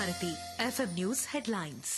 Bharati FM news headlines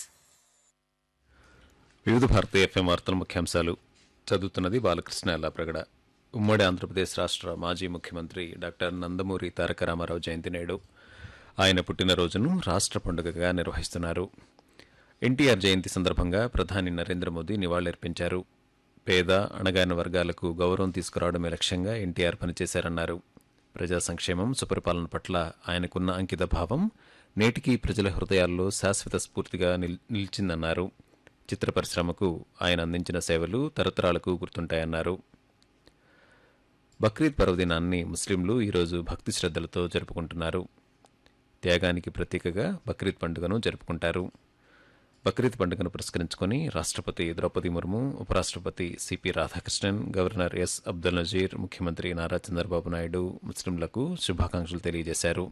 వివిధ Bharati FM వార్తల ముఖ్యాంశాలు చదువుతున్నది బాలకృష్ణ ఎల్లాప్రగడ ఉమ్మడి ఆంధ్రప్రదేశ్ రాష్ట్ర మాజీ ముఖ్యమంత్రి డాక్టర్ నందమూరి తారక రామారావు జయంతి నేడు ఆయన పుట్టినరోజును రాష్ట్ర పండుగగా నిర్వహిస్తున్నారు ఎన్టీఆర్ జయంతి సందర్భంగా ప్రధాని నరేంద్ర మోదీ నివాళులర్పించారు పేద అణగారిన వర్గాలకు గౌరవం తీసుకురావడమే లక్ష్యంగా ఎన్టీఆర్ పనిచేశారన్నారు ప్రజా సంక్షేమం సుపరిపాలన పట్ల ఆయనకున్న అంకిత భావం నేటికీ ప్రజల హృదయాల్లో శాశ్వత స్ఫూర్తిగా నిల్- నిలిచిందన్నారు చిత్ర పరిశ్రమకు ఆయన అందించిన సేవలు తరతరాలకు గుర్తుంటాయన్నారు బక్రీద్ పర్వదినాన్ని ముస్లింలు ఈరోజు భక్తి శ్రద్ధలతో జరుపుకుంటున్నారు త్యాగానికి ప్రతీకగా బక్రీద్ పండుగను జరుపుకుంటారు బక్రీద్ పండుగను పురస్కరించుకుని రాష్ట్రపతి ద్రౌపది ముర్ము ఉపరాష్ట్రపతి CP Radhakrishnan governor S Abdul Nazeer ముఖ్యమంత్రి నారా చంద్రబాబు నాయుడు ముస్లింలకు శుభాకాంక్షలు తెలియజేశారు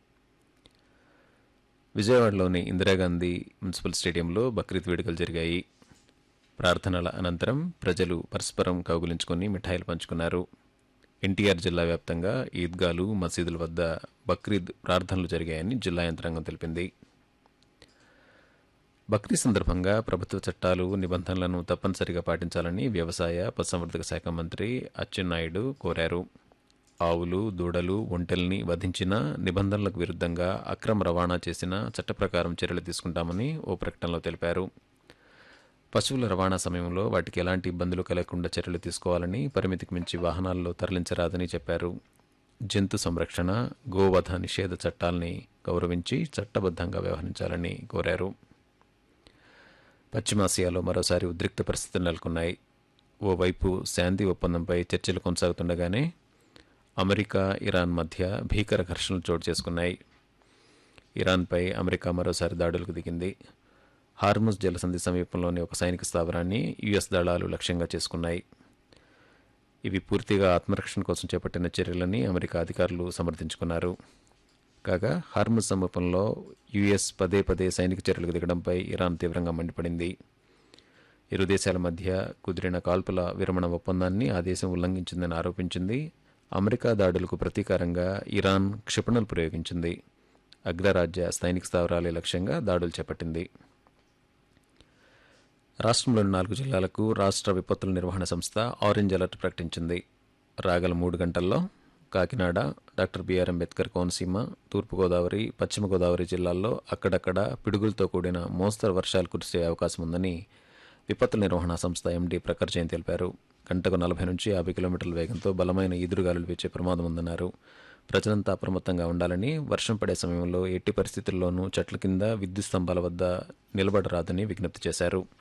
విజయవాడలోని ఇందిరాగాంధీ మున్సిపల్ స్టేడియంలో బక్రీద్ వేడుకలు జరిగాయి ప్రార్థనల అనంతరం ప్రజలు పరస్పరం కౌగులించుకుని మిఠాయిలు పంచుకున్నారు ఎన్టీఆర్ జిల్లా వ్యాప్తంగా ఈద్గాలు మసీదుల వద్ద బక్రీద్ ప్రార్థనలు జరిగాయని జిల్లా యంత్రాంగం తెలిపింది బక్రీద్ సందర్భంగా ప్రభుత్వ చట్టాలు నిబంధనలను తప్పనిసరిగా పాటించాలని వ్యవసాయ పశుసంవర్ధక శాఖ మంత్రి అచ్చెన్నాయుడు కోరారు ఆవులు దూడలు ఒంటెల్ని వధించిన నిబంధనలకు విరుద్ధంగా అక్రమ రవాణా చేసిన చట్ట ప్రకారం చర్యలు తీసుకుంటామని ఓ ప్రకటనలో తెలిపారు పశువుల రవాణా సమయంలో వాటికి ఎలాంటి ఇబ్బందులు కలగకుండా చర్యలు తీసుకోవాలని పరిమితికి మించి వాహనాల్లో తరలించరాదని చెప్పారు జంతు సంరక్షణ గోవధ నిషేధ చట్టాల్ని గౌరవించి చట్టబద్ధంగా వ్యవహరించాలని కోరారు పశ్చిమాసియాలో మరోసారి ఉద్రిక్త పరిస్థితులు నెలకొన్నాయి ఓవైపు శాంతి ఒప్పందంపై చర్చలు కొనసాగుతుండగానే అమెరికా ఇరాన్ మధ్య భీకర ఘర్షణలు చోటు చేసుకున్నాయి ఇరాన్పై అమెరికా మరోసారి దాడులకు దిగింది హార్ముజ్ జలసంధి సమీపంలోని ఒక సైనిక స్థావరాన్ని యుఎస్ దళాలు లక్ష్యంగా చేసుకున్నాయి ఇవి పూర్తిగా ఆత్మరక్షణ కోసం చేపట్టిన చర్యలని అమెరికా అధికారులు సమర్థించుకున్నారు కాగా హార్ముజ్ సమీపంలో యుఎస్ పదే పదే సైనిక చర్యలకు దిగడంపై ఇరాన్ తీవ్రంగా మండిపడింది ఇరు దేశాల మధ్య కుదిరిన కాల్పుల విరమణ ఒప్పందాన్ని ఆ దేశం ఉల్లంఘించిందని ఆరోపించింది అమెరికా దాడులకు ప్రతీకారంగా ఇరాన్ క్షిపణులు ప్రయోగించింది అగ్రరాజ్య సైనిక స్థావరాలే లక్ష్యంగా దాడులు చేపట్టింది రాష్ట్రంలోని నాలుగు జిల్లాలకు రాష్ట్ర విపత్తుల నిర్వహణ సంస్థ ఆరెంజ్ అలర్ట్ ప్రకటించింది రాగల మూడు గంటల్లో కాకినాడ డాక్టర్ బిఆర్ అంబేద్కర్ కోనసీమ తూర్పుగోదావరి పశ్చిమ గోదావరి జిల్లాల్లో అక్కడక్కడ పిడుగులతో కూడిన మోస్తరు వర్షాలు కురిసే అవకాశం ఉందని విపత్తుల నిర్వహణ సంస్థ ఎండీ ప్రఖర్ జైన్ తెలిపారు గంటకు నలభై నుంచి యాభై కిలోమీటర్ల వేగంతో బలమైన ఈదురుగాలులు వీచే ప్రమాదం ఉందన్నారు ప్రజలంతా అప్రమత్తంగా ఉండాలని వర్షం పడే సమయంలో ఎట్టి పరిస్థితుల్లోనూ చెట్ల కింద విద్యుత్ స్తంభాల వద్ద నిలబడరాదని విజ్ఞప్తి చేశారు